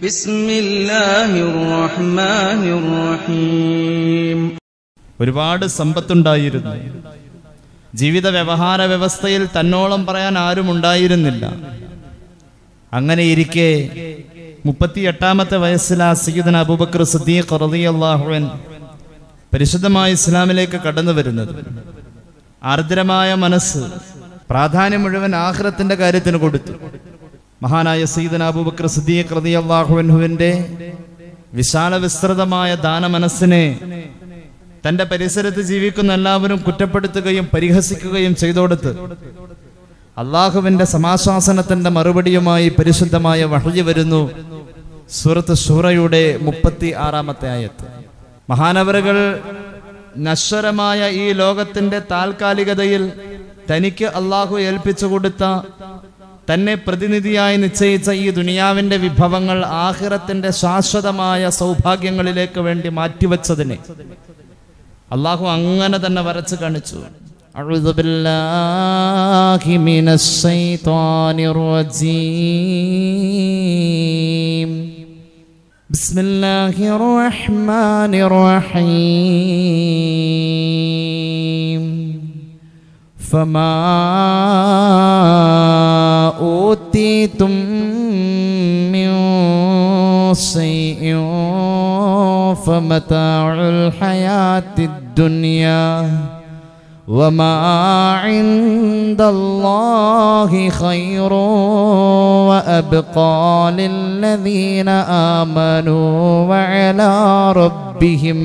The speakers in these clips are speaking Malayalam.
بسم الله الرحمن الرحيم ഒരുപാട് സമ്പത്തുണ്ടായിരുന്നു ജീവിത വ്യവഹാര വ്യവസ്ഥയിൽ തന്നോളം പറയാൻ ആരും ഉണ്ടായിരുന്നില്ല അങ്ങനെ ഇരിക്കെ മുപ്പത്തിയെട്ടാമത്തെ വയസ്സിൽ ആ സയ്യിദന അബൂബക്കർ സിദ്ദീഖ് റളിയല്ലാഹുവൻ പരിശുദ്ധമായ ഇസ്ലാമിലേക്ക് കടന്നു വരുന്നത് ആർദ്രമായ മനസ്സ് പ്രാധാന്യം മുഴുവൻ ആഖിറത്തിന്റെ കാര്യത്തിന് കൊടുത്തു മഹാനായ സയ്യിദന അബൂബക്കർ സിദ്ദീഖ് റളിയല്ലാഹുവിന്റെ വിശാല വിസ്തൃതമായ ദാന മനസ്സിനെ തന്റെ പരിസരത്ത് ജീവിക്കുന്ന എല്ലാവരും കുറ്റപ്പെടുത്തുകയും പരിഹസിക്കുകയും ചെയ്തോടുത്ത് അള്ളാഹുവിന്റെ സമാശ്വാസനത്തിന്റെ മറുപടിയുമായി പരിശുദ്ധമായ വഹഴി വരുന്നു സൂറത്ത് ഷൂറയുടെ മുപ്പത്തി ആറാമത്തെ ആയത്ത് മഹാനവറുകൾ നശ്വരമായ ഈ ലോകത്തിന്റെ താൽക്കാലികതയിൽ തനിക്ക് അള്ളാഹു ഏൽപ്പിച്ചു കൊടുത്ത തന്നെ പ്രതിനിധിയായി നിശ്ചയിച്ച ഈ ദുനിയാവിന്റെ വിഭവങ്ങൾ ആഹിറത്തിന്റെ ശാശ്വതമായ സൗഭാഗ്യങ്ങളിലേക്ക് വേണ്ടി മാറ്റിവെച്ചതിനെ അള്ളാഹു അങ്ങനെ തന്നെ വരച്ച് കാണിച്ചു أعوذ بالله من الشيطان الرجيم بسم الله الرحمن الرحيم فما أوتيتم من شيء فمتاع الحياة الدنيا وما عند الله خير وأبقى للذين آمنوا وعلى ربهم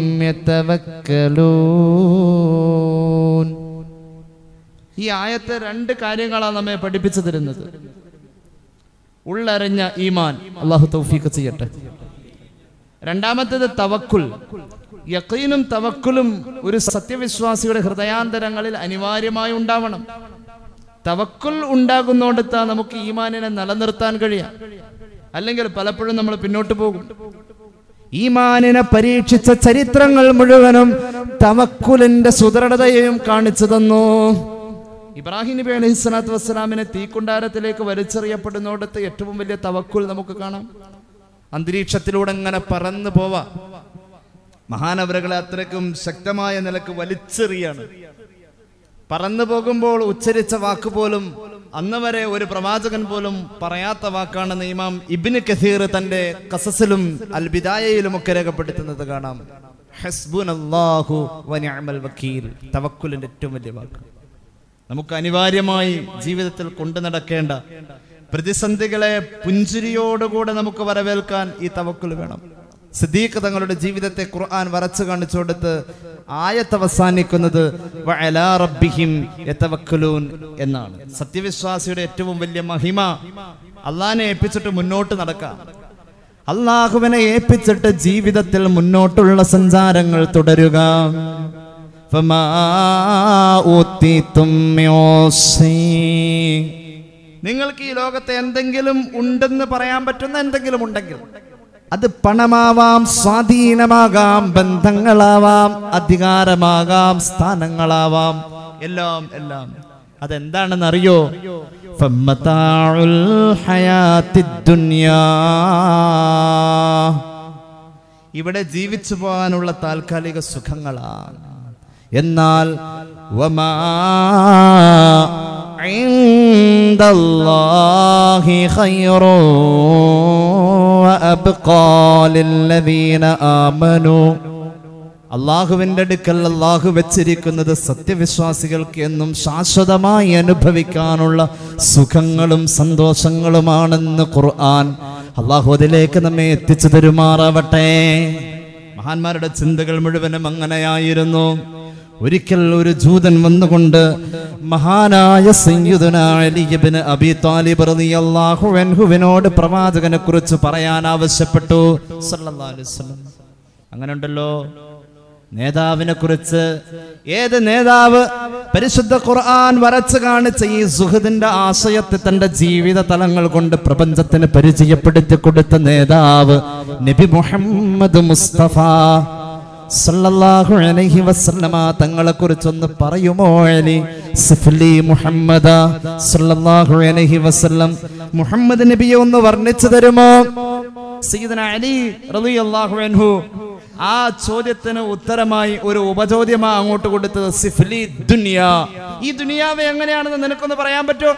يتوكلون ഈ ആയത്തെ രണ്ട് കാര്യങ്ങളാണ് നമ്മെ പഠിപ്പിച്ചു തരുന്നത് ഉള്ളറിഞ്ഞ ഈമാൻ അള്ളാഹു തൗഫീഖ് ചെയ്യട്ടെ രണ്ടാമത്തേത് തവക്കുൽ യക്കീനും തവക്കുലും ഒരു സത്യവിശ്വാസിയുടെ ഹൃദയാന്തരങ്ങളിൽ അനിവാര്യമായി ഉണ്ടാവണം തവക്കുൽ ഉണ്ടാകുന്നോടത്താ നമുക്ക് ഈമാനിനെ നിലനിർത്താൻ കഴിയാം അല്ലെങ്കിൽ പലപ്പോഴും നമ്മൾ പിന്നോട്ട് പോകും ഈമാനിനെ പരീക്ഷിച്ച ചരിത്രങ്ങൾ മുഴുവനും തവക്കുലിന്റെ സുദൃഢതയെയും കാണിച്ചു തന്നു ഇബ്രാഹിം നബി അലൈഹി സ്വലാത്തു വസ്സലാമിനെ തീക്കുണ്ടാരത്തിലേക്ക് വലിച്ചെറിയപ്പെടുന്നിടത്ത് ഏറ്റവും വലിയ തവക്കുൽ നമുക്ക് കാണാം അന്തരീക്ഷത്തിലൂടെ അങ്ങനെ പറന്നു പോവാ മഹാനവരകളെ അത്രയ്ക്കും ശക്തമായ നിലക്ക് വലിച്ചെറിയാണ് പറന്നു പോകുമ്പോൾ ഉച്ചരിച്ച വാക്ക് പോലും അന്ന് വരെ ഒരു പ്രവാചകൻ പോലും പറയാത്ത വാക്കാണെന്ന് ഇമാം ഇബിന് കസീർ തന്റെ കസസിലും അൽബിദായയിലും ഒക്കെ രേഖപ്പെടുത്തുന്നത് കാണാം ഹസ്ബുനല്ലാഹു വനിഅമൽ വക്കീൽ തവക്കുലിന്റെ ഏറ്റവും വലിയ വാക്ക് നമുക്ക് അനിവാര്യമായി ജീവിതത്തിൽ കൊണ്ടു നടക്കേണ്ട പ്രതിസന്ധികളെ പുഞ്ചിരിയോടുകൂടെ നമുക്ക് വരവേൽക്കാൻ ഈ തവക്കുൽ വേണം സിദ്ദീഖ് തങ്ങളുടെ ജീവിതത്തെ ഖുർആൻ വരച്ചു കാണിച്ചു കൊടുത്ത് ആയത്ത് അവസാനിക്കുന്നത് വഅലാ റബ്ബിഹിം യതവക്കലൂൻ എന്നാണ് സത്യവിശ്വാസിയുടെ ഏറ്റവും വലിയ മഹിമ അള്ളാഹിനെ ഏൽപ്പിച്ചിട്ട് മുന്നോട്ട് നടക്കാം അള്ളാഹുവിനെ ഏൽപ്പിച്ചിട്ട് ജീവിതത്തിൽ മുന്നോട്ടുള്ള സഞ്ചാരങ്ങൾ തുടരുക فما أوتيتم من شيء നിങ്ങൾക്ക് ഈ ലോകത്തെ എന്തെങ്കിലും ഉണ്ടെന്ന് പറയാൻ പറ്റുന്ന എന്തെങ്കിലും ഉണ്ടെങ്കിൽ അത് പണമാവാം സ്വാധീനമാകാം ബന്ധങ്ങളാവാം അധികാരമാകാം സ്ഥാനങ്ങളാവാം എല്ലാം എല്ലാം അതെന്താണെന്ന് അറിയോ فمتاع الحياة الدنيا ഇവിടെ ജീവിച്ചു പോകാനുള്ള താൽക്കാലിക സുഖങ്ങളാണ് എന്നാൽ وما عند الله خير وأبقى للذين آمنوا അള്ളാഹുവിന്റെ അടുക്കൽ അള്ളാഹു വെച്ചിരിക്കുന്നത് സത്യവിശ്വാസികൾക്ക് എന്നും ശാശ്വതമായി അനുഭവിക്കാനുള്ള സുഖങ്ങളും സന്തോഷങ്ങളുമാണെന്ന് ഖുർആൻ അള്ളാഹു അതിലേക്ക് നമ്മെ എത്തിച്ചു തരുമാറാവട്ടെ മഹാന്മാരുടെ ചിന്തകൾ മുഴുവനും അങ്ങനെയായിരുന്നു ഒരിക്കൽ ഒരു ജൂതൻ വന്നുകൊണ്ട് മഹാനായ സയ്യിദുനാ അലി ഇബ്നു അബി താലിബ് റളിയല്ലാഹു അൻഹുവിനോട് പ്രവാചകനെ കുറിച്ച് പറയാൻ ആവശ്യപ്പെട്ടു സല്ലല്ലാഹു അലൈഹി വസല്ലം അങ്ങനെ ഉണ്ടല്ലോ നേതാവിനെ കുറിച്ച് ഏത് നേതാവ് പരിശുദ്ധ ഖുർആൻ വരച്ചു കാണിച്ച ഈ സുഹൃദിന്റെ ആശയത്തെ തന്റെ ജീവിത തലങ്ങൾ കൊണ്ട് പ്രപഞ്ചത്തിന് പരിചയപ്പെടുത്തി കൊടുത്ത നേതാവ് നബി മുഹമ്മദ് മുസ്തഫ സല്ലല്ലാഹു അലൈഹി വസല്ലമ തങ്ങളെ കുറിച്ചൊന്ന് പറയുമോ അലി സിഫ്ലി മുഹമ്മദ സല്ലല്ലാഹു അലൈഹി വസല്ലം മുഹമ്മദ് നബിയെ ഒന്ന് വർണ്ണിച്ചു തരുമോ സയ്യിദന അലി റളിയല്ലാഹു അൻഹു ആ ചോദ്യത്തിന് ഉത്തരമായി ഒരു ഉപചോദ്യമാ അങ്ങോട്ട് കൊടുത്തത് സിഫ്ലി ദുനിയ ഈ ദുനിയാവ് എങ്ങനെയാണെന്ന് നിനക്കൊന്ന് പറയാൻ പറ്റുമോ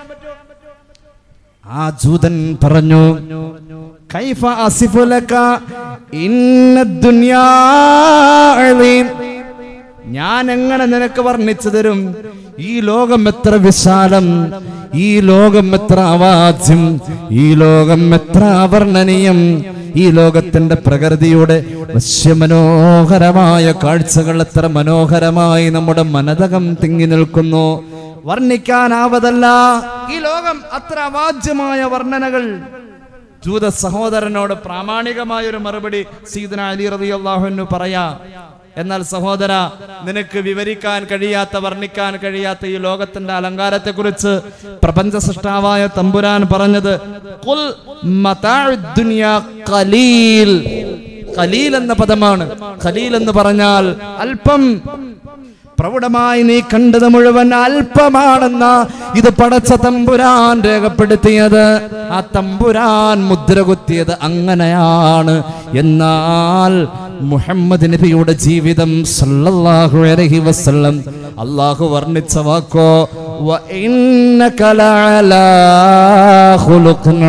ആ ജൂതൻ പറഞ്ഞു കൈഫ അസിഫു ലക ഇന്ന ദുനിയാ അളീം. ഞാൻ എങ്ങനെ നിനക്ക് വർണ്ണിച്ചു തരും ഈ ലോകം എത്ര വിശാലം ഈ ലോകം എത്ര അവാച്യം ഈ ലോകം എത്ര അവർണ്ണനീയം ഈ ലോകത്തിന്റെ പ്രകൃതിയുടെ വശ്യമനോഹരമായ കാഴ്ചകൾ എത്ര മനോഹരമായി നമ്മുടെ മനതകം തിങ്ങി നിൽക്കുന്നു വർണ്ണിക്കാനാവതല്ല ഈ ലോകം അത്ര അവാജ്യമായ വർണ്ണനകൾ ജൂത സഹോദരനോട് പ്രാമാണികമായ ഒരു മറുപടി സീദന അലി റളിയല്ലാഹുവിനു പറയാ എന്നാൽ സഹോദര നിനക്ക് വിവരിക്കാൻ കഴിയാത്ത വർണ്ണിക്കാൻ കഴിയാത്ത ഈ ലോകത്തിന്റെ അലങ്കാരത്തെ കുറിച്ച് പ്രപഞ്ച സൃഷ്ടാവായ തമ്പുരാൻ പറഞ്ഞത് "ഖുൽ മതാഉദ് ദുനിയാ ഖലീൽ ഖലീൽ എന്ന പദമാണ് ഖലീൽ എന്ന് പറഞ്ഞാൽ അല്പം പ്രൗഢമായി നീ കണ്ടത് മുഴുവൻ അല്പമാണെന്ന ഇത് പടച്ച തമ്പുരാൻ രേഖപ്പെടുത്തിയത് ആ തമ്പുരാൻ മുദ്ര കുത്തിയത് അങ്ങനെയാണ് എന്നാൽ മുഹമ്മദ് നബിയുടെ ജീവിതം സല്ലല്ലാഹു അലൈഹി വസല്ലം അള്ളാഹു വർണ്ണിച്ച വാക്കോ വ ഇന്നക ലഅലാ ഖുലുഖിൻ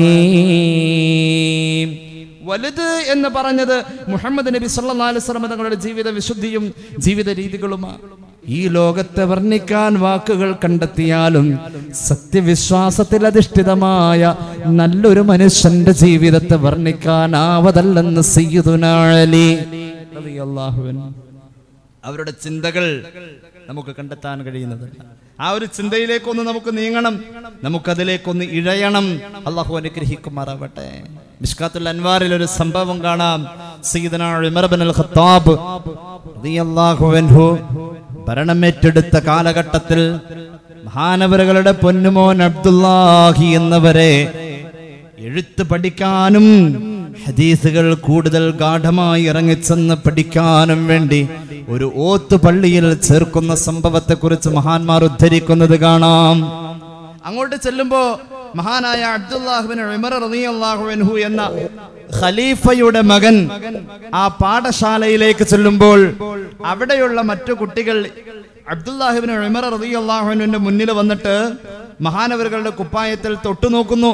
അദീം വലുത് എന്ന് പറഞ്ഞത് മുഹമ്മദ് നബി സല്ലല്ലാഹു അലൈഹി വസല്ലം തങ്ങളുടെ ജീവിത വിശുദ്ധിയും ജീവിത രീതികളുമാണ് ഈ ലോകത്തെ വർണ്ണിക്കാൻ വാക്കുകൾ കണ്ടെത്തിയാലും സത്യവിശ്വാസത്തിൽ അധിഷ്ഠിതമായ നല്ലൊരു മനുഷ്യന്റെ ജീവിതത്തെ വർണ്ണിക്കാനാവതല്ലെന്ന് സയ്യിദുനാ അലി റളിയല്ലാഹു അൻഹു. അവരുടെ ചിന്തകൾ നമുക്ക് കണ്ടെത്താൻ കഴിയുന്നതല്ല ആ ഒരു ചിന്തയിലേക്കൊന്ന് നമുക്ക് നീങ്ങണം നമുക്കതിലേക്കൊന്ന് ഇഴയണം അള്ളാഹു അനുഗ്രഹിക്കുമാറാവട്ടെ മിഷ്കാത്തുൽ അൻവാറിൽ ഒരു സംഭവം കാണാം സയ്യിദന ഉമർ ബിൻ അൽ ഖത്താബ് റളിയല്ലാഹു അൻഹു ഭരണമേറ്റെടുത്ത കാലഘട്ടത്തിൽ മഹാനവറുകളുടെ പൊന്നുമോൻ അബ്ദുല്ലാഹി എന്നവരെ എഴുത്ത് പഠിക്കാനും ഹദീസുകൾ കൂടുതൽ ഗാഠമായി ഇറങ്ങിച്ചെന്ന് പഠിക്കാനും വേണ്ടി ഒരു ഓത്ത് പള്ളിയിൽ ചേർക്കുന്ന സംഭവത്തെ കുറിച്ച് മഹാന്മാർ ഉദ്ധരിക്കുന്നത് കാണാം അങ്ങോട്ട് ചെല്ലുമ്പോ മഹാനായ അബ്ദുല്ലാഹുബിൻ ഉമർ റളിയല്ലാഹു അൻഹു എന്ന ഖലീഫയുടെ മകൻ ആ പാഠശാലയിലേക്ക് ചെല്ലുമ്പോൾ അവിടെയുള്ള മറ്റു കുട്ടികൾ അബ്ദുല്ലാഹിബിൻ ഉമർ റളിയല്ലാഹുവിന്റെ മുന്നിൽ വന്നിട്ട് മഹാനവറുകളുടെ കുപ്പായത്തിൽ തൊട്ടുനോക്കുന്നു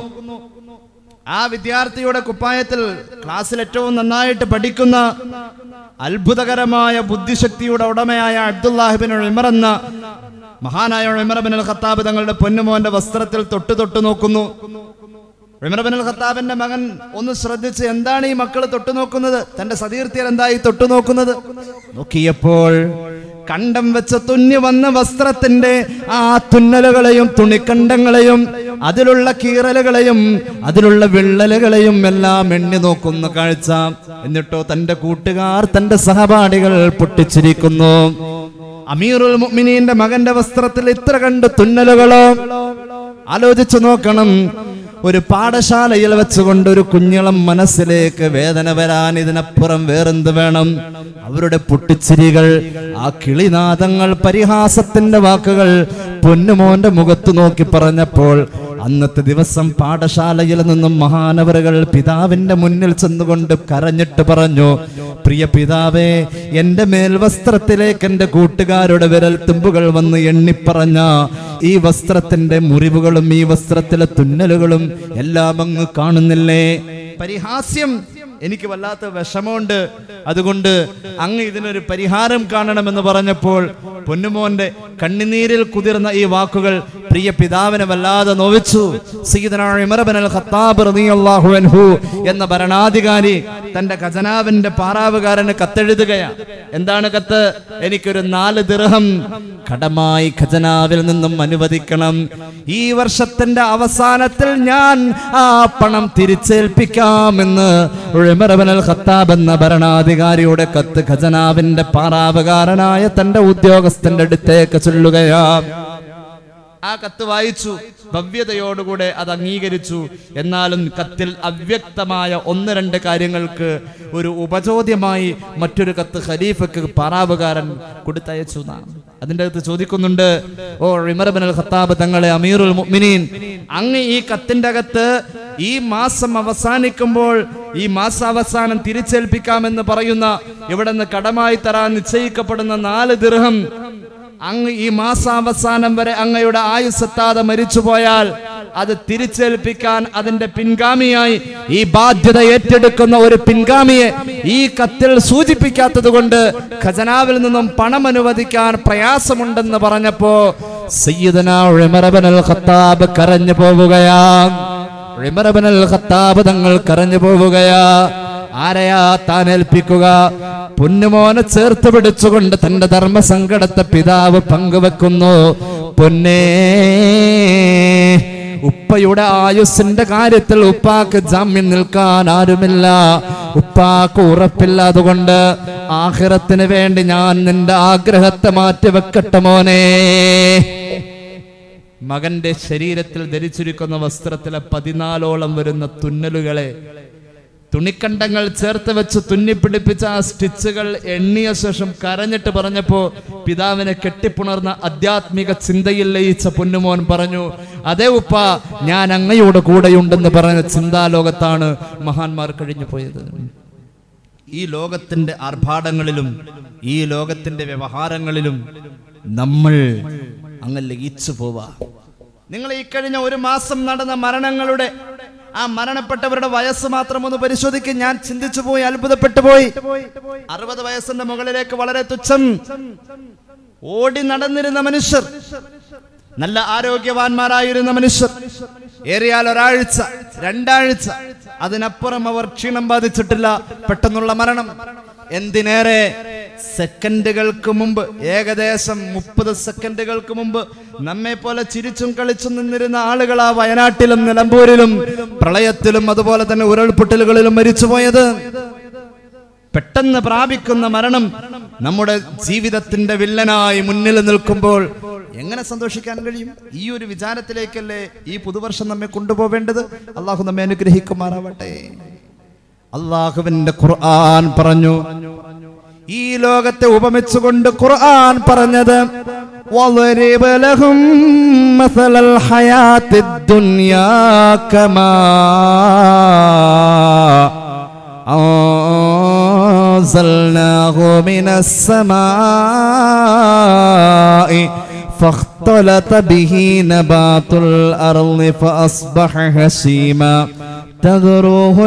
ആ വിദ്യാർത്ഥിയുടെ കുപ്പായത്തിൽ ക്ലാസ്സിൽ ഏറ്റവും നന്നായിട്ട് പഠിക്കുന്ന അത്ഭുതകരമായ ബുദ്ധിശക്തിയുടെ ഉടമയായ അബ്ദുല്ലാഹിബിൻ ഉമർ എന്ന മഹാനായ ഉമർ ബിൻ അൽ ഖത്താബ് തങ്ങളുടെ പൊന്നുമോന്റെ വസ്ത്രത്തിൽ തൊട്ടു തൊട്ടു നോക്കുന്നു ഉമർ ബിൻ അൽ ഖത്താബിന്റെ മകൻ ഒന്ന് ശ്രദ്ധിച്ച് എന്താണ് ഈ മക്കൾ തൊട്ടു നോക്കുന്നത് തന്റെ സതീർത്ഥ്യർ എന്തായി തൊട്ടു നോക്കുന്നത് നോക്കിയപ്പോൾ കണ്ടം വെച്ച് തുന്നി വന്ന വസ്ത്രത്തിന്റെ ആ തുന്നലുകളെയും തുണിക്കണ്ടങ്ങളെയും അതിലുള്ള കീറലുകളെയും അതിലുള്ള വിള്ളലുകളെയും എല്ലാം എണ്ണി നോക്കുന്ന കാഴ്ച എന്നിട്ടോ തന്റെ കൂട്ടുകാർ തന്റെ സഹപാഠികൾ പൊട്ടിച്ചിരിക്കുന്നു അമീറുൽ മുഅ്മിനീന്റെ മകന്റെ വസ്ത്രത്തിൽ ഇത്ര കണ്ട് തുന്നലുകളോ ആലോചിച്ചു നോക്കണം ഒരു പാഠശാലയിൽ വെച്ചുകൊണ്ട് ഒരു കുഞ്ഞിളം മനസ്സിലേക്ക് വേദന വരാൻ ഇതിനപ്പുറം വേറെന്ത് വേണം അവരുടെ പൊട്ടിച്ചിരികൾ ആ കിളിനാദങ്ങൾ പരിഹാസത്തിന്റെ വാക്കുകൾ പൊന്നുമോന്റെ മുഖത്ത് നോക്കി പറഞ്ഞപ്പോൾ അന്നത്തെ ദിവസം പാഠശാലയിൽ നിന്നും മഹാനവറുകൾ പിതാവിന്റെ മുന്നിൽ ചെന്നുകൊണ്ട് കരഞ്ഞിട്ട് പറഞ്ഞു പ്രിയ പിതാവേ എന്റെ മേൽവസ്ത്രത്തിലേക്ക് എന്റെ കൂട്ടുകാരുടെ വിരൽ തുമ്പുകൾ വന്ന് എണ്ണിപ്പറഞ്ഞ ഈ വസ്ത്രത്തിന്റെ മുറിവുകളും ഈ വസ്ത്രത്തിലെ തുന്നലുകളും എല്ലാം അങ്ങ് കാണുന്നില്ലേ പരിഹാസ്യം എനിക്ക് വല്ലാത്ത വിഷമമുണ്ട് അതുകൊണ്ട് അങ്ങ് ഇതിനൊരു പരിഹാരം കാണണമെന്ന് പറഞ്ഞപ്പോൾ പൊന്നുമോന്റെ കണ്ണുനീരിൽ കുതിർന്ന ഈ വാക്കുകൾ പ്രിയ പിതാവിനെ വല്ലാതെ നോവിച്ചു സീതനാ ഉമർ ബിൻ അൽ ഖത്താബ് റളിയല്ലാഹു അൻഹു എന്ന ഭരണാധികാരി തന്റെ ഖജനാവിന്റെ പാറാവുകാരന് കത്തെഴുതുകയാണ് എന്താണ് കത്ത് എനിക്കൊരു നാല് ദിർഹം കടമായി ഖജനാവിൽ നിന്നും അനുവദിക്കണം ഈ വർഷത്തിന്റെ അവസാനത്തിൽ ഞാൻ ആ പണം തിരിച്ചേൽപ്പിക്കാമെന്ന് ഉമർ ബിൻ അൽ ഖത്താബ് എന്ന ഭരണാധികാരിയുടെ കത്ത് ഖജനാവിന്റെ പാറാവുകാരനായ തന്റെ ഉദ്യോഗസ്ഥന്റെ അടുത്തേക്ക് ചൊല്ലുകയാ ആ കത്ത് വായിച്ചു ഭവ്യതയോടുകൂടെ അത് അംഗീകരിച്ചു എന്നാലും കത്തിൽ അവ്യക്തമായ ഒന്ന് രണ്ട് കാര്യങ്ങൾക്ക് ഒരു ഉപചോദ്യമായി മറ്റൊരു കത്ത് ഖലീഫക്ക് പറാവുകാരൻ കൊടുത്തയച്ചു എന്നാണ് അതിന്റെ അകത്ത് ചോദിക്കുന്നുണ്ട് ഓ ഇമർബൻ അൽ ഖത്താബ് തങ്ങളെ അമീറുൽ മുഅ്മിനീൻ അങ്ങ് ഈ കത്തിന്റെ അകത്ത് ഈ മാസം അവസാനിക്കുമ്പോൾ ഈ മാസാവസാനം തിരിച്ചേൽപ്പിക്കാമെന്ന് പറയുന്ന ഇവിടെ നിന്ന് കടമായി തരാൻ നിശ്ചയിക്കപ്പെടുന്ന നാല് ദിർഹം അങ്ങ് ഈ മാസാവസാനം വരെ അങ്ങയുടെ ആയുസ്സെത്താതെ മരിച്ചുപോയാൽ അത് തിരിച്ചേൽപ്പിക്കാൻ അതിന്റെ പിൻഗാമിയായി ഈ ബാധ്യത ഏറ്റെടുക്കുന്ന ഒരു പിൻഗാമിയെ ഈ കത്തിൽ സൂചിപ്പിക്കാത്തത് കൊണ്ട് ഖജനാവിൽ നിന്നും പണം അനുവദിക്കാൻ പ്രയാസമുണ്ടെന്ന് പറഞ്ഞപ്പോ സയ്യിദന ഉമർ ഇബ്നുൽ ഖത്താബ് കരഞ്ഞു പോവുകയാ ഉമർ ഇബ്നുൽ ഖത്താബ് തങ്ങൾ കരഞ്ഞു പോവുകയാ ആരെയാ താൻ ഏൽപ്പിക്കുക പൊന്നുമോനെ ചേർത്ത് പിടിച്ചുകൊണ്ട് തന്റെ ധർമ്മസങ്കടത്തെ പിതാവ് പങ്കുവെക്കുന്നു പൊന്നേ ഉപ്പയുടെ ആയുസ്സിന്റെ കാര്യത്തിൽ ഉപ്പാക്ക് ജാമ്യം നിൽക്കാൻ ആരുമില്ല ഉപ്പാക്ക് ഉറപ്പില്ല അതുകൊണ്ട് ആഖിറത്തിന് വേണ്ടി ഞാൻ നിന്റെ ആഗ്രഹത്തെ മാറ്റി വെക്കട്ടെ മോനെ മകന്റെ ശരീരത്തിൽ ധരിച്ചിരിക്കുന്ന വസ്ത്രത്തിലെ പതിനാലോളം വരുന്ന തുന്നലുകളെ തുണിക്കണ്ടങ്ങൾ ചേർത്ത് വെച്ച് തുന്നിപ്പിടിപ്പിച്ച ആ സ്റ്റിച്ചുകൾ എണ്ണിയ ശേഷം കരഞ്ഞിട്ട് പറഞ്ഞപ്പോ പിതാവിനെ കെട്ടിപ്പുണർന്ന ആധ്യാത്മിക ചിന്തയിൽ ലയിച്ച പൊന്നുമോൻ പറഞ്ഞു അതേ ഉപ്പ ഞാൻ അങ്ങയോട് കൂടെയുണ്ടെന്ന് പറഞ്ഞ ചിന്താലോകത്താണ് മഹാന്മാർ കഴിഞ്ഞു പോയത് ഈ ലോകത്തിന്റെ ആർഭാടങ്ങളിലും ഈ ലോകത്തിന്റെ വ്യവഹാരങ്ങളിലും നമ്മൾ അങ്ങ് ലയിച്ചു പോവാ നിങ്ങൾ ഈ കഴിഞ്ഞ ഒരു മാസം നടന്ന മരണങ്ങളുടെ ആ മരണപ്പെട്ടവരുടെ വയസ്സ് മാത്രം ഒന്ന് പരിശോധിക്കും ഞാൻ ചിന്തിച്ചു പോയി അത്ഭുതപ്പെട്ടു പോയി അറുപത് വയസ്സിന്റെ മുകളിലേക്ക് വളരെ തുച്ഛം ഓടി നടന്നിരുന്ന മനുഷ്യർ നല്ല ആരോഗ്യവാന്മാരായിരുന്ന മനുഷ്യർ ഏറിയാൽ ഒരാഴ്ച രണ്ടാഴ്ച അതിനപ്പുറം അവർ ക്ഷീണം ബാധിച്ചിട്ടില്ല പെട്ടെന്നുള്ള മരണം എന്തിനേറെ സെക്കൻഡുകൾക്ക് മുമ്പ് ഏകദേശം മുപ്പത് സെക്കൻഡുകൾക്ക് മുമ്പ് നമ്മെ പോലെ ചിരിച്ചും കളിച്ചും നിന്നിരുന്ന ആളുകൾ ആ വയനാട്ടിലും നിലമ്പൂരിലും പ്രളയത്തിലും അതുപോലെ തന്നെ ഉരുൾപൊട്ടലുകളിലും മരിച്ചുപോയത് പെട്ടെന്ന് പ്രാപിക്കുന്ന മരണം നമ്മുടെ ജീവിതത്തിന്റെ വില്ലനായി മുന്നിൽ നിൽക്കുമ്പോൾ എങ്ങനെ സന്തോഷിക്കാൻ കഴിയും ഈ ഒരു വിചാരത്തിലേക്കല്ലേ ഈ പുതുവർഷം നമ്മെ കൊണ്ടുപോവേണ്ടത് അള്ളാഹു നമ്മെ അനുഗ്രഹിക്കുമാറാവട്ടെ അള്ളാഹുവിന്റെ ഖുർആൻ പറഞ്ഞു ഈ ലോകത്തെ ഉപമിച്ചുകൊണ്ട് ഖുർആൻ പറഞ്ഞത് وَضْرِبْ لَهُم مَّثَلَ الْحَيَاةِ الدُّنْيَا كَمَاءٍ أنزلناه من السماء فاختلط به نبات الأرض فأصبح هشيما تذروه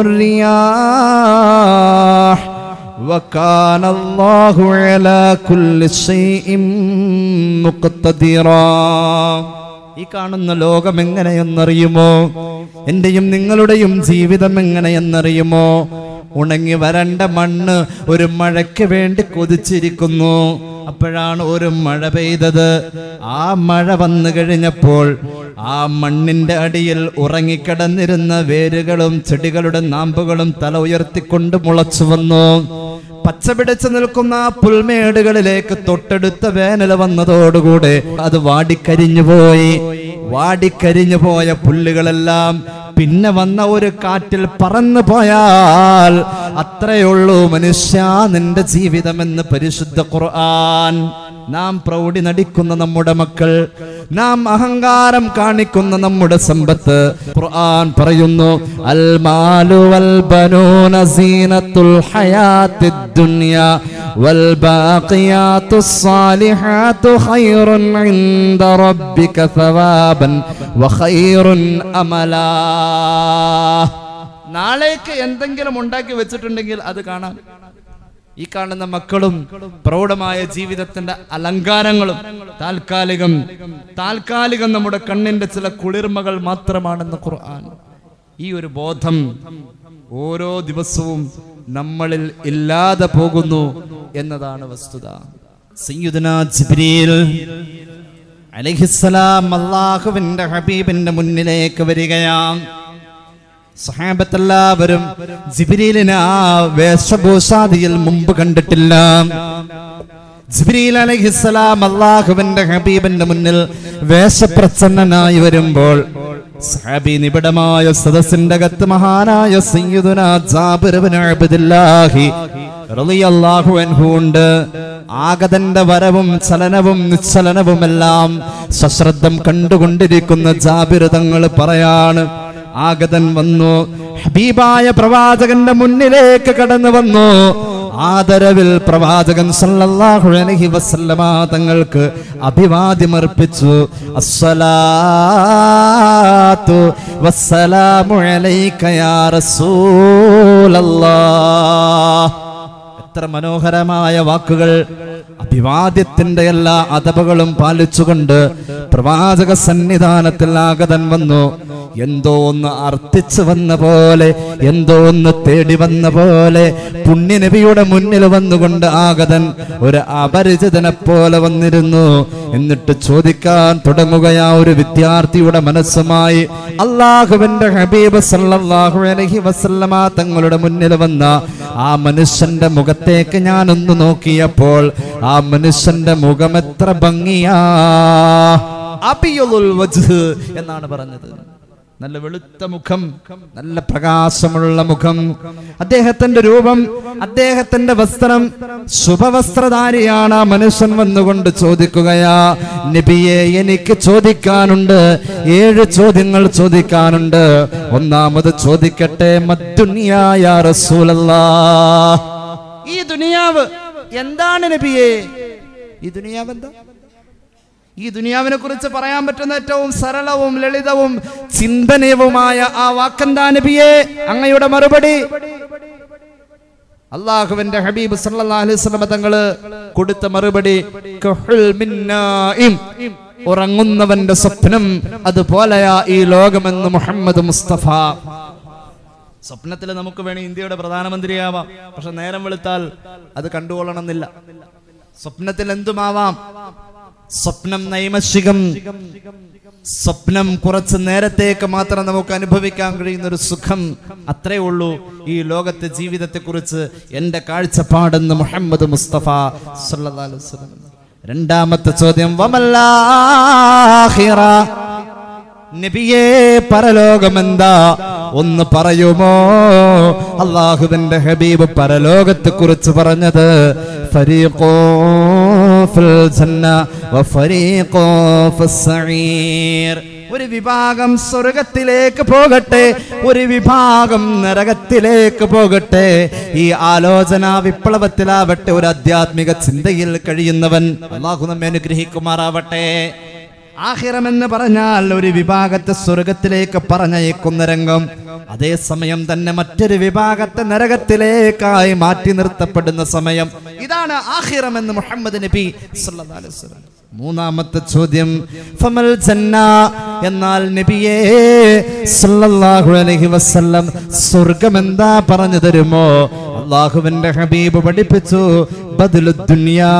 الرياح وكان الله على كل شيء مقتدرا ഈ കാണുന്ന ലോകം എങ്ങനെയെന്നറിയുമോ എന്റെയും നിങ്ങളുടെയും ജീവിതം എങ്ങനെയെന്നറിയുമോ ഉണങ്ങി വരണ്ട മണ്ണ് ഒരു മഴയ്ക്ക് വേണ്ടി കൊതിച്ചിരിക്കുന്നു അപ്പോഴാണ് ഒരു മഴ പെയ്തത് ആ മഴ വന്നു കഴിഞ്ഞപ്പോൾ ആ മണ്ണിന്റെ അടിയിൽ ഉറങ്ങിക്കിടന്നിരുന്ന വേരുകളും ചെടികളുടെ നാമ്പുകളും തല ഉയർത്തിക്കൊണ്ട് മുളച്ചു വന്നു പച്ച പിടിച്ചു നിൽക്കുന്ന ആ പുൽമേടുകളിലേക്ക് തൊട്ടടുത്ത വേനൽ വന്നതോടുകൂടെ അത് വാടിക്കരിഞ്ഞു പോയി വാടിക്കരിഞ്ഞു പോയ പുല്ലുകളെല്ലാം പിന്നെ വന്ന ഒരു കാറ്റിൽ പറന്നു പോയാൽ അത്രയുള്ളൂ മനുഷ്യ നിന്റെ ജീവിതമെന്ന് പരിശുദ്ധ ഖുർആൻ നാം പ്രൗഢി നടിക്കുന്ന നമ്മുടെ മക്കൾ നാം അഹങ്കാരം കാണിക്കുന്ന നമ്മുടെ സമ്പത്ത് ഖുർആൻ പറയുന്നു അൽ മാലു വൽ ബനൂന സീനത്തുൽ ഹയാത്തിദ് ദുനിയ വൽ ബാഖിയാത്തുസ് സാലിഹാത്തു ഖൈറുൻ ഇൻദ റബ്ബിക സവാബൻ വഖൈറുൻ അമലാ നാളേക്ക് എന്തെങ്കിലും ഉണ്ടാക്കി വെച്ചിട്ടുണ്ടെങ്കിൽ അത് കാണാം ഈ കാണുന്ന മക്കളും പ്രൗഢമായ ജീവിതത്തിന്റെ അലങ്കാരങ്ങളും താൽക്കാലികം താൽക്കാലികം നമ്മുടെ കണ്ണിന്റെ ചില കുളിർമകൾ മാത്രമാണെന്ന് ഖുർആൻ ഈ ഒരു ബോധം ഓരോ ദിവസവും നമ്മളിൽ ഇല്ലാതെ പോകുന്നു എന്നതാണ് വസ്തുത സയ്യിദുന ജിബ്രീൽ അലൈഹിസ്സലാം അള്ളാഹുവിന്റെ ഹബീബിന്റെ മുന്നിലേക്ക് വരികയാണ് സഹാബത്തെല്ലാവരും ജിബ്രീലിനെ ആ വേഷഭൂഷാദിയിൽ മുമ്പ് കണ്ടിട്ടില്ല ജിബ്രീൽ അലൈഹിസ്സലാം അള്ളാഹുവിന്റെ ഹബീബിന്റെ മുന്നിൽ വേഷപ്രസന്നനായി വരുമ്പോൾ സഹാബി നിബിഡമായ സദസ്സിന്റെ അകത്ത് മഹാനായ സയ്യിദുന ജാബിർ ഇബ്നു അബ്ദുല്ലാഹി റളിയല്ലാഹു അൻഹു ഉണ്ട് ആഗതന്റെ വരവും ചലനവും നിശ്ചലനവുമെല്ലാം സശ്രദ്ധം കണ്ടുകൊണ്ടിരിക്കുന്ന ജാബിർ തങ്ങൾ പറയാണ് ആഗതൻ വന്നു ഹബീബായ പ്രവാചകന്റെ മുന്നിലേക്ക് കടന്നു വന്നു ആദരവിൽ പ്രവാചകൻ സല്ലല്ലാഹു അലൈഹി വസല്ലമ തങ്ങൾക്ക് അഭിവാദ്യമർപ്പിച്ചു അസ്സലാത്തു വസ്സലാമു അലൈക യാ റസൂലല്ലാഹ് എത്ര മനോഹരമായ വാക്കുകൾ അഭിവാദ്യത്തിന്റെ എല്ലാ അതപകളും പാലിച്ചുകൊണ്ട് പ്രവാചക സന്നിധാനത്തിൽ ആഗതൻ വന്നു എന്തോ ഒന്ന് അർത്ഥിച്ചു വന്ന പോലെ എന്തോ ഒന്ന് തേടി വന്ന പോലെ പുണ്യനബിയുടെ മുന്നിൽ വന്നുകൊണ്ട് ആഗതൻ ഒരു അപരിചിതനെ പോലെ വന്നിരുന്നു എന്നിട്ട് ചോദിക്കാൻ തുടങ്ങുകയാ ഒരു വിദ്യാർത്ഥിയുടെ മനസ്സുമായി അള്ളാഹുവിന്റെ ഹബീബ് സല്ലല്ലാഹു അലൈഹി വസല്ലമ തങ്ങളുടെ മുന്നിൽ വന്ന ആ മനുഷ്യന്റെ മുഖത്തേക്ക് ഞാനൊന്ന് നോക്കിയപ്പോൾ ആ മനുഷ്യന്റെ മുഖം എത്ര ഭംഗിയാ അബിയുൽ വജ്ഹ് എന്നാണ് പറഞ്ഞത് നല്ല വെളുത്ത മുഖം നല്ല പ്രകാശമുള്ള മുഖം അദ്ദേഹത്തിന്റെ രൂപം അദ്ദേഹത്തിന്റെ വസ്ത്രം ശുഭവസ്ത്രധാരിയാണ് ആ മനുഷ്യൻ വന്നുകൊണ്ട് ചോദിക്കുകയാ നബിയെ എനിക്ക് ചോദിക്കാനുണ്ട് ഏഴ് ചോദ്യങ്ങൾ ചോദിക്കാനുണ്ട് ഒന്നാമത് ചോദിക്കട്ടെ മദ്ദുനിയായ റസൂലല്ലാ ഈ ദുനിയാവ് എന്താണ് നബിയെ ഈ ദുനിയാവ് എന്താ ഈ ദുനിയാവിനെ കുറിച്ച് പറയാൻ പറ്റുന്ന ഏറ്റവും സരളവും ലളിതവും ചിന്തനീയവുമായ ആ വാക്കെന്താ നബിയെ അങ്ങയുടെ മറുപടി അള്ളാഹുവിന്റെ ഹബീബ് സല്ലല്ലാഹു അലൈഹി വസല്ലം തങ്ങള് കൊടുത്ത മറുപടി കഹുൽ മിന്നായിം. ഉറങ്ങുന്നവന്റെ സ്വപ്നം അതുപോലെയാ ഈ ലോകമെന്ന് മുഹമ്മദ് മുസ്തഫ സ്വപ്നത്തിൽ നമുക്ക് വേണേ ഇന്ത്യയുടെ പ്രധാനമന്ത്രിയാവാം പക്ഷെ നേരം വെളുത്താൽ അത് കണ്ടുകൊള്ളണമെന്നില്ല സ്വപ്നത്തിൽ എന്തുമാവാം സ്വപ്നം നൈമശികം സ്വപ്നം കുറച്ച് നേരത്തേക്ക് മാത്രം നമുക്ക് അനുഭവിക്കാൻ കഴിയുന്ന ഒരു സുഖം അത്രേ ഉള്ളൂ ഈ ലോകത്തെ ജീവിതത്തെ കുറിച്ച് എന്റെ കാഴ്ചപ്പാടെന്ന് മുഹമ്മദ് മുസ്തഫ സല്ലല്ലാഹു അലൈഹി വസല്ലം രണ്ടാമത്തെ ചോദ്യം വമല്ലാഹിറ നബിയേ പരലോകമെന്താ ഒന്ന് പറയുമോ അള്ളാഹുവിന്റെ ഹബീബ് പരലോകത്തെ കുറിച്ച് പറഞ്ഞത് ഫരീഖോ ഫിൽ ജന്ന വഫരീഖോ ഫിസ് സഈർ ഒരു വിഭാഗം സ്വർഗത്തിലേക്ക് പോകട്ടെ ഒരു വിഭാഗം നരകത്തിലേക്ക് പോകട്ടെ ഈ ആലോചന വിപ്ലവത്തിലാവട്ടെ ഒരു ആധ്യാത്മിക ചിന്തയിൽ കഴിയുന്നവൻ അള്ളാഹു നമ്മെ അനുഗ്രഹിക്കുമാറാവട്ടെ ആഹിറമെന്ന് പറഞ്ഞാൽ ഒരു വിഭാഗത്തെ സ്വർഗത്തിലേക്ക് പറഞ്ഞയക്കുന്ന രംഗം അതേസമയം തന്നെ മറ്റൊരു വിഭാഗത്തെ നരകത്തിലേക്കായി മാറ്റി നിർത്തപ്പെടുന്ന സമയം ഇതാണ് ആഹിറമെന്ന് മുഹമ്മദ് നബി സല്ലല്ലാഹു അലൈഹി വസല്ലം മൂന്നാമത്തെ ചോദ്യം ഫമൽ ജന്ന എന്നാൽ നബിയേ സല്ലല്ലാഹു അലൈഹി വസല്ലം സ്വർഗം എന്താ പറഞ്ഞു തരുമോ അള്ളാഹുവിന്റെ ഹബീബ് പഠിപ്പിച്ചു ബദലു ദുനിയാ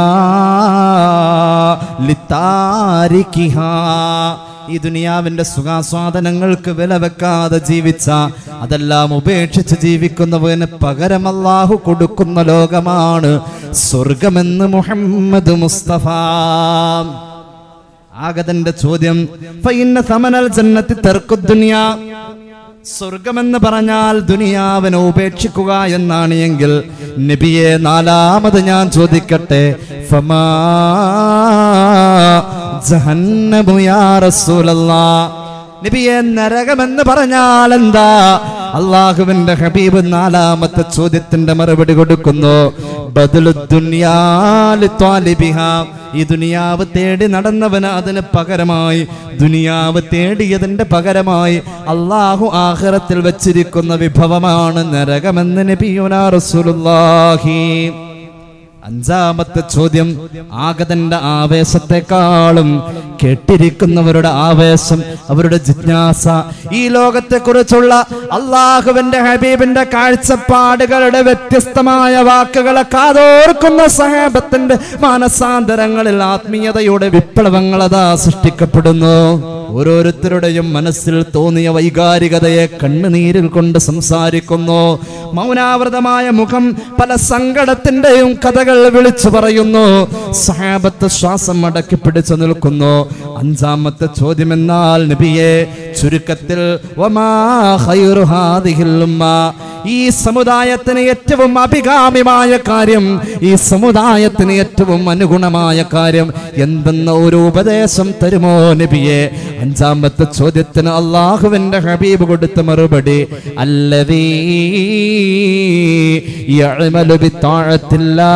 ലിത്താരിക്കിഹാ ഈ ദുനിയാവിന്റെ സുഖാസ്വാദനങ്ങൾക്ക് വില വെക്കാതെ ജീവിച്ച അതെല്ലാം ഉപേക്ഷിച്ച് ജീവിക്കുന്നവന് പകരം അല്ലാഹു കൊടുക്കുന്ന ലോകമാണ് സ്വർഗമെന്ന് മുഹമ്മദ് മുസ്തഫ ആഗതന്റെ ചോദ്യം ഫൈന്ന സമനൽ ജന്നത്തി തെർക്കു ദുനിയാ സ്വർഗമെന്ന് പറഞ്ഞാൽ ദുനിയാവിനെ ഉപേക്ഷിക്കുക എന്നാണ് എങ്കിൽ നബിയെ നാലാമത് ഞാൻ ചോദിക്കട്ടെ ഫമാ ജഹന്നമു യാ റസൂലല്ലാ നബിയെ നരകമെന്ന് പറഞ്ഞാൽ എന്താ അള്ളാഹുവിന്റെ ഹബീബ് നാലാമത്തെ ചോദ്യത്തിന്റെ മറുപടി കൊടുക്കുന്നു ബദലു ദുനിയാലി ത്വാലിബിഹ. ഈ ദുനിയാവ് തേടി നടന്നവന് അതിന് പകരമായി ദുനിയാവ് തേടിയതിന്റെ പകരമായി അള്ളാഹു ആഖിറത്തിൽ വെച്ചിരിക്കുന്ന വിഭവമാണ് നരകമെന്ന് നബിയുനാ റസൂലുള്ളാഹി അഞ്ചാമത്തെ ചോദ്യം ആഗതന്റെ ആവേശത്തെക്കാളും കേട്ടിരിക്കുന്നവരുടെ ആവേശം അവരുടെ ജിജ്ഞാസ ഈ ലോകത്തെ കുറിച്ചുള്ള അള്ളാഹുവിന്റെ ഹബീബിന്റെ കാഴ്ചപ്പാടുകളുടെ വ്യത്യസ്തമായ വാക്കുകളെ കാതോർക്കുന്ന സഹാബത്തിന്റെ മാനസാന്തരങ്ങളിൽ ആത്മീയതയുടെ വിപ്ലവങ്ങൾ അതാ സൃഷ്ടിക്കപ്പെടുന്നു ഓരോരുത്തരുടെയും മനസ്സിൽ തോന്നിയ വൈകാരികതയെ കണ്ണുനീരിൽ കൊണ്ട് സംസാരിക്കുന്നു മൗനാവൃതമായ മുഖം പല സങ്കടത്തിന്റെയും കഥകൾ വിളിച്ചു പറയുന്നു സഹാബത്ത് ശ്വാസം അടക്കി പിടിച്ചു നിൽക്കുന്നു അഞ്ചാമത്തെ ചോദ്യം എന്നാൽ നബിയെ ചുരുക്കത്തിൽ വമാ ഖൈറു ഹാദിഹിൽ ഉമ്മ. ഈ സമുദായത്തിന് ഏറ്റവും അഭികാമ്യമായ കാര്യം ഈ സമുദായത്തിന് ഏറ്റവും അനുഗുണമായ കാര്യം എന്തെന്ന ഒരു ഉപദേശം തരുമോ നബിയെ അഞ്ചാമത്തെ ചോദ്യത്തിന് അള്ളാഹുവിന്റെ ഹബീബ് കൊടുത്ത മറുപടി അല്ലതീ യഅ്മലു ബിത്താഅത്തില്ലാ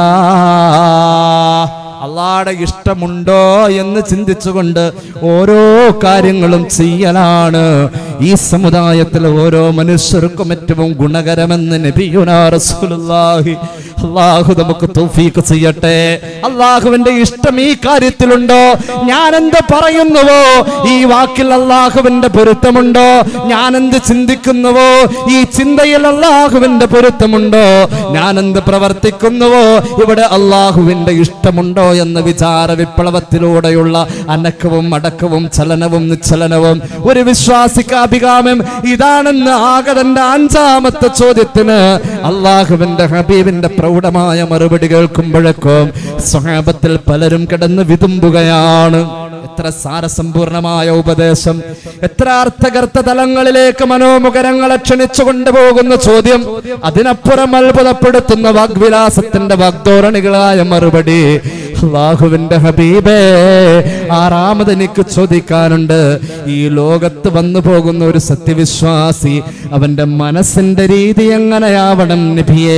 അള്ളാടെ ഇഷ്ടമുണ്ടോ എന്ന് ചിന്തിച്ചുകൊണ്ട് ഓരോ കാര്യങ്ങളും ചെയ്യലാണ് ഈ സമുദായത്തിലെ ഓരോ മനുഷ്യർക്കും ഏറ്റവും ഗുണകരമെന്ന് നബിയുനാ റസൂലുള്ളാഹി അള്ളാഹു നമുക്ക് തൗഫീഖ് ചെയ്യട്ടെ അള്ളാഹുവിന്റെ ഇഷ്ടം ഈ കാര്യത്തിലുണ്ടോ ഞാൻ എന്ത് പറയുന്നുവോ ഈ വാക്കിൽ അള്ളാഹുവിന്റെ പൊരുത്തമുണ്ടോ ഞാൻ എന്ത് ചിന്തിക്കുന്നുവോ ഈ ചിന്തയിൽ അള്ളാഹുവിന്റെ പൊരുത്തമുണ്ടോ ഞാൻ എന്ത് പ്രവർത്തിക്കുന്നുവോ ഇവിടെ അള്ളാഹുവിന്റെ ഇഷ്ടമുണ്ടോ എന്ന വിചാര വിപ്ലവത്തിലൂടെയുള്ള അനക്കവും അടക്കവും ചലനവും നിശ്ചലനവും ഒരു വിശ്വാസിക്ക് അഭികാമ്യം ഇതാണെന്ന് ആകതന്റെ അഞ്ചാമത്തെ ചോദ്യത്തിന് അള്ളാഹുവിന്റെ ഹബീബിന്റെ പ്രൗഢമായ മറുപടി കേൾക്കുമ്പോഴേക്കും സ്വഹാബത്തിൽ പലരും കിടന്ന് വിതുമ്പുകയാണ് എത്ര സാരസമ്പൂർണമായ ഉപദേശം എത്ര അർത്ഥകർത്ത തലങ്ങളിലേക്ക് മനോമുഖരങ്ങളെ ക്ഷണിച്ചു കൊണ്ടുപോകുന്ന ചോദ്യം അതിനപ്പുറം അത്ഭുതപ്പെടുത്തുന്ന വാഗ്വിലാസത്തിന്റെ വാഗ്ധോരണികളായ മറുപടി അള്ളാഹുവിന്റെ ഹബീബേ ആറാമത് എനിക്ക് ചോദിക്കാനുണ്ട് ഈ ലോകത്ത് വന്നു പോകുന്ന ഒരു സത്യവിശ്വാസി അവന്റെ മനസ്സിന്റെ രീതി എങ്ങനെയാവണം നബിയേ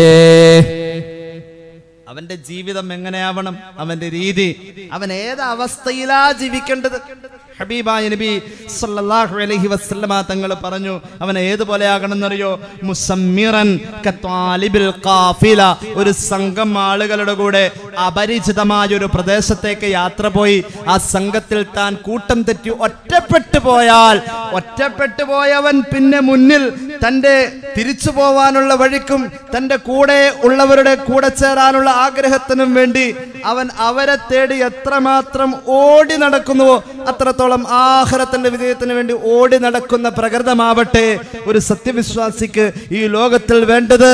അവന്റെ ജീവിതം എങ്ങനെയാവണം അവന്റെ രീതി അവൻ ഏത് അവസ്ഥയിലാ ജീവിക്കേണ്ടത് ഹബീബായ നബി സല്ലല്ലാഹു അലൈഹി വസല്ലമ തങ്ങൾ പറഞ്ഞു അവൻ ഏതുപോലെ ആകണമെന്നറിയോ മുസമ്മിറൻ കത്വാലിബിൽ ഖാഫില ഒരു സംഘം ആളുകളുടെ കൂടെ അപരിചിതമായ ഒരു പ്രദേശത്തേക്ക് യാത്ര പോയി ആ സംഘത്തിൽ താൻ കൂട്ടം തെറ്റി ഒറ്റപ്പെട്ടു പോയാൽ ഒറ്റപ്പെട്ടു പോയവൻ പിന്നെ മുന്നിൽ തന്റെ തിരിച്ചു പോവാനുള്ള വഴിക്കും തന്റെ കൂടെ ഉള്ളവരുടെ കൂടെ ചേരാനുള്ള ആഗ്രഹത്തിനും വേണ്ടി അവൻ അവരെ തേടി എത്രമാത്രം ഓടി നടക്കുന്നുവോ അത്രത്തോളം ആഹാരത്തിന്റെ വിജയത്തിന് വേണ്ടി ഓടി നടക്കുന്ന പ്രകൃതമാവട്ടെ ഒരു സത്യവിശ്വാസിക്ക് ഈ ലോകത്തിൽ വേണ്ടത്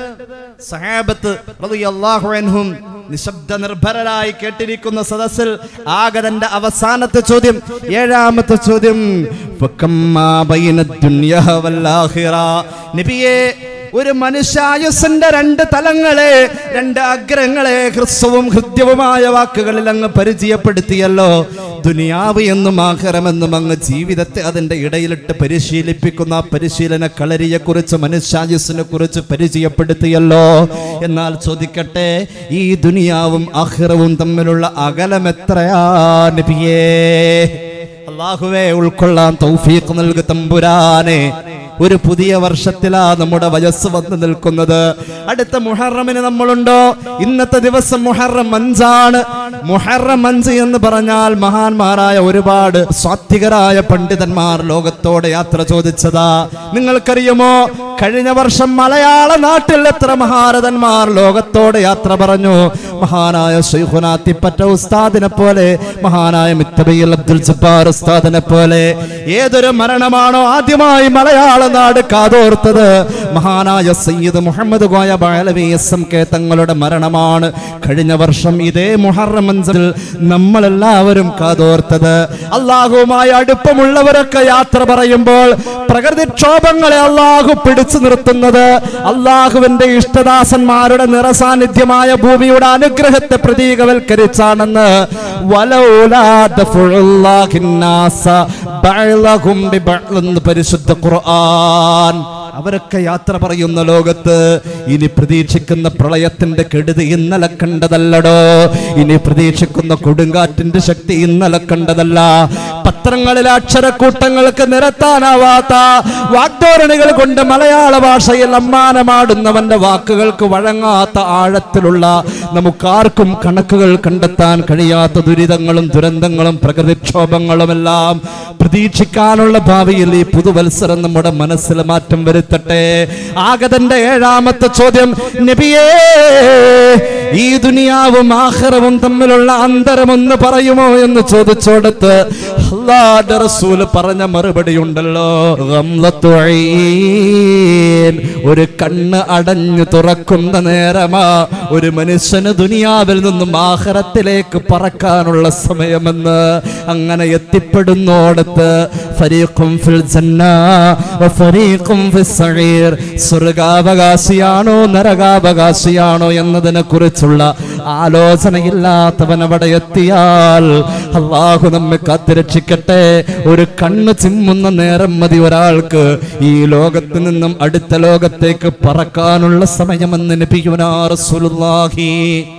സഹാബത്ത് റളിയല്ലാഹു അൻഹും നിശബ്ദ നിർഭരരായി കേട്ടിരിക്കുന്ന സദസ്സിൽ ആഗതന്റെ അവസാനത്തെ ചോദ്യം ഏഴാമത്തെ ചോദ്യം ഫക്കമ്മാ ബൈന ദുനിയ വല്ലാഹിറ നബിയേ ഒരു മനുഷ്യായുസിന്റെ രണ്ട് തലങ്ങളെ രണ്ട് അഗ്രങ്ങളെ ഹ്രസ്വവും ഹൃദ്യവുമായ വാക്കുകളിൽ അങ്ങ് പരിചയപ്പെടുത്തിയല്ലോ ദുനിയാവ് എന്നും ആഹ്റമെന്നും അങ്ങ് ജീവിതത്തെ അതിന്റെ ഇടയിലിട്ട് പരിശീലിപ്പിക്കുന്ന ആ പരിശീലന കളരിയെ കുറിച്ച് മനുഷ്യായുസിനെ കുറിച്ച് പരിചയപ്പെടുത്തിയല്ലോ എന്നാൽ ചോദിക്കട്ടെ ഈ ദുനിയാവും ആഹ്റവും തമ്മിലുള്ള അകലം എത്രയാ നബിയേ അള്ളാഹുവേ ഉൾക്കൊള്ളാൻ തൗഫീഖ് നൽകു തമ്പുരാനെ ഒരു പുതിയ വർഷത്തിലാ നമ്മുടെ വയസ്സ് വന്ന് നിൽക്കുന്നത് അടുത്ത മുഹറമിന് നമ്മളുണ്ടോ ഇന്നത്തെ ദിവസം മുഹറം അഞ്ചാണ് മുഹറം അഞ്ച് എന്ന് പറഞ്ഞാൽ മഹാന്മാരായ ഒരുപാട് സ്വാത്വികരായ പണ്ഡിതന്മാർ ലോകത്തോടെ യാത്ര ചോദിച്ചതാ നിങ്ങൾക്കറിയുമോ കഴിഞ്ഞ വർഷം മലയാള നാട്ടിൽ എത്ര മഹാരഥന്മാർ ലോകത്തോടെ യാത്ര പറഞ്ഞു മഹാനായ ശൈഖുനാത്തിപ്പറ്റ ഉസ്താദിനെ പോലെ മഹാനായ മിത്തബയിൽ അബ്ദുൽ ജബ്ബാർ ഉസ്താദിനെ പോലെ ഏതൊരു മരണമാണോ ആദ്യമായി മലയാള നാട് കാതോർത്തത് മഹാനായ സയ്യിദ് മുഹമ്മദ് കോയ ബാലവി എസ് എം കെ തങ്ങളുടെ മരണമാണ് കഴിഞ്ഞ വർഷം ഇതേ മുഹറം അഞ്ചിൽ നമ്മളെല്ലാവരും കാതോർത്തത് അള്ളാഹുവുമായി അടുപ്പമുള്ളവരൊക്കെ യാത്ര പറയുമ്പോൾ പ്രകൃതിക്ഷോഭങ്ങളെ അള്ളാഹു പിടിച്ചു നിർത്തുന്നത് അള്ളാഹുവിന്റെ ഇഷ്ടദാസന്മാരുടെ നിറസാന്നിധ്യമായ ഭൂമിയുടെ അനുഗ്രഹത്തെ പ്രതീകവൽക്കരിച്ചാണെന്ന് വലൗലാ ദഫുഉല്ലാഹിന്നാസ ബഅളഹും ബിബഅള് എന്ന് പരിശുദ്ധ ഖുർആൻ അവരൊക്കെ യാത്ര പറയുന്ന ലോകത്ത് ഇനി പ്രതീക്ഷിക്കുന്ന പ്രളയത്തിന്റെ കെടുതി ഇന്നലെ കണ്ടതല്ലടോ ഇനി പ്രതീക്ഷിക്കുന്ന കൊടുങ്കാറ്റിന്റെ ശക്തി ഇന്നലെ കണ്ടതല്ല പത്രങ്ങളിലെ അക്ഷരക്കൂട്ടങ്ങൾക്ക് നിരത്താനാവാത്ത വാഗ്ദോരണികൾ കൊണ്ട് മലയാള ഭാഷയിൽ അമ്മാനമാടുന്നവന്റെ വാക്കുകൾക്ക് വഴങ്ങാത്ത ആഴത്തിലുള്ള നമുക്കാർക്കും കണക്കുകൾ കണ്ടെത്താൻ കഴിയാത്ത ദുരിതങ്ങളും ദുരന്തങ്ങളും പ്രകൃതിക്ഷോഭങ്ങളുമെല്ലാം പ്രതീക്ഷിക്കാനുള്ള ഭാവിയിൽ ഈ പുതുവത്സരം നമ്മുടെ മനസ്സിൽ മാറ്റം വരുത്തട്ടെ ആഗതന്റെ ഏഴാമത്തെ ചോദ്യം നബിയേ ഈ ദുനിയാവും ആഹ്റവും തമ്മിലുള്ള അന്തരമൊന്ന് പറയുമോ എന്ന് ചോദിച്ചോടത്ത് അല്ലാഹുവിന്റെ റസൂൽ പറഞ്ഞ മറുപടി ഉണ്ടല്ലോ ഗംലത്തു ഐൻ ഒരു കണ്ണ് അടഞ്ഞു തുറക്കുന്ന നേരമാ ഒരു മനുഷ്യന് ദുനിയാവിൽ നിന്നും ആഹ്റത്തിലേക്ക് പറക്കാനുള്ള സമയമെന്ന് അങ്ങനെ എത്തിപ്പെടുന്നോടത്ത് ഫരീഖും ഫിൽ ജന്ന വ ഫരീഖും ഫിസ് സഈർ സ്വർഗാവകാശിയാണോ നരകാവകാശിയാണോ എന്നതിനെ കുറിച്ചുള്ള ആലോചനയില്ലാത്തവൻ അവിടെ എത്തിയാൽ അള്ളാഹു നമ്മെ കാത്തിരക്ഷിക്കട്ടെ ഒരു കണ്ണ് ചിമ്മുന്ന നേരം മതി ഒരാൾക്ക് ഈ ലോകത്ത് നിന്നും അടുത്ത ലോകത്തേക്ക് പറക്കാനുള്ള സമയമെന്ന് നബിയുനാ റസൂലുള്ളാഹി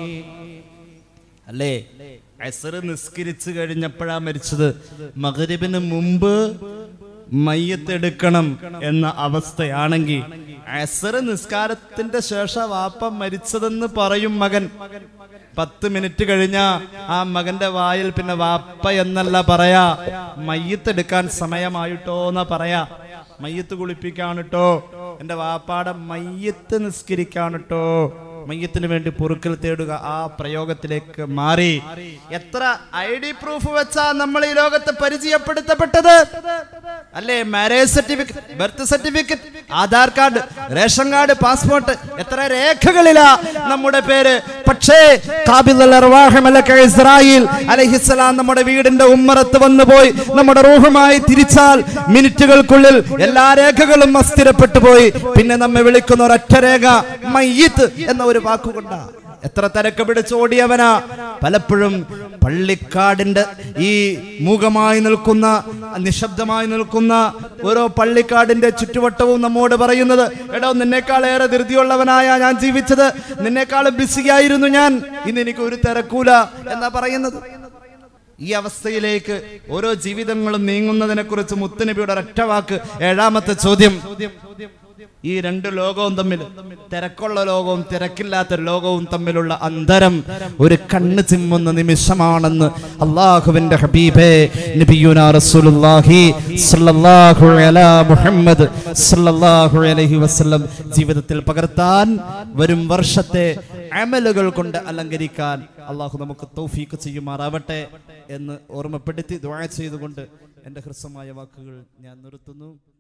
അല്ലേ അസർ നിസ്കരിച്ചു കഴിഞ്ഞപ്പോഴാ മരിച്ചത് മകരിബിന് മുമ്പ് മയ്യത്തെടുക്കണം എന്ന അവസ്ഥയാണെങ്കിൽ അസർ നിസ്കാരത്തിന്റെ ശേഷം വാപ്പ മരിച്ചതെന്ന് പറയും മകൻ പത്ത് മിനിറ്റ് കഴിഞ്ഞ ആ മകന്റെ വായിൽ പിന്നെ വാപ്പ എന്നല്ല പറയാ മയ്യത്തെടുക്കാൻ സമയമായിട്ടോ എന്നാ പറയാ മയ്യത്ത് കുളിപ്പിക്കാണിട്ടോ എന്റെ വാപ്പാടെ മയ്യത്ത് നിസ്കരിക്കാണിട്ടോ മയ്യത്തിന് വേണ്ടി പൊറുക്കൽ തേടുക ആ പ്രയോഗത്തിലേക്ക് മാറി എത്ര ഐ ഡി പ്രൂഫ് വെച്ചാ നമ്മൾ ഈ ലോകത്ത് പരിചയപ്പെടുത്തപ്പെട്ടത് അല്ലേ marriage certificate birth certificate Aadhaar card ration card passport എത്ര രേഖകളിലാ നമ്മുടെ പേര് പക്ഷേ ഖാബിദുൽ അർവാഹ് മലക്ക് ഇസ്രായേൽ അലൈഹിസ്സലാം നമ്മുടെ വീടിന്റെ ഉമ്മറത്ത് വന്നു പോയി നമ്മുടെ റൂഹുമായി തിരിച്ചാൽ മിനിറ്റുകൾക്കുള്ളിൽ എല്ലാ രേഖകളും അസ്ഥിരപ്പെട്ടു പോയി പിന്നെ നമ്മെ വിളിക്കുന്ന ഒരൊറ്റ രേഖ മയ്യിത്ത് എന്ന ഒരു വാക്കുകൊണ്ടാ എത്ര തിരക്ക് പിടിച്ചോടിയവനാ പലപ്പോഴും പള്ളിക്കാടിന്റെ ഈ മൂകമായി നിൽക്കുന്ന നിശബ്ദമായി നിൽക്കുന്ന ഓരോ പള്ളിക്കാടിന്റെ ചുറ്റുവട്ടവും നമ്മോട് പറയുന്നത് എടോ നിന്നേക്കാളേറെ ധൃതിയുള്ളവനായ ഞാൻ ജീവിച്ചത് നിന്നേക്കാളും ബിസിയായിരുന്നു ഞാൻ ഇന്ന് എനിക്ക് ഒരു തിരക്കൂല എന്നാ പറയുന്നത് ഈ അവസ്ഥയിലേക്ക് ഓരോ ജീവിതങ്ങളും നീങ്ങുന്നതിനെ കുറിച്ച് മുത്തുനബിയുടെ ഒരൊറ്റ വാക്ക് ഏഴാമത്തെ ചോദ്യം ഈ രണ്ട് ലോകവും തമ്മിൽ തിരക്കുള്ള ലോകവും തിരക്കില്ലാത്ത ലോകവും തമ്മിലുള്ള അന്തരം ഒരു കണ്ണ് ചിമ്മുന്ന നിമിഷമാണെന്ന് അള്ളാഹുവിന്റെ ഹബീബേ നബിയുന റസൂലുള്ളാഹി സ്വല്ലല്ലാഹു അലാ മുഹമ്മദ് സ്വല്ലല്ലാഹു അലൈഹി വസല്ലം ജീവിതത്തിൽ പകർത്താൻ വരും വർഷത്തെ അമലുകൾ കൊണ്ട് അലങ്കരിക്കാൻ അള്ളാഹു നമുക്ക് തൗഫീക്ക് ചെയ്യുമാറാവട്ടെ എന്ന് ഓർമ്മപ്പെടുത്തി ദുആ ചെയ്തുകൊണ്ട് എൻ്റെ ഹ്രസ്വമായ വാക്കുകൾ ഞാൻ നിർത്തുന്നു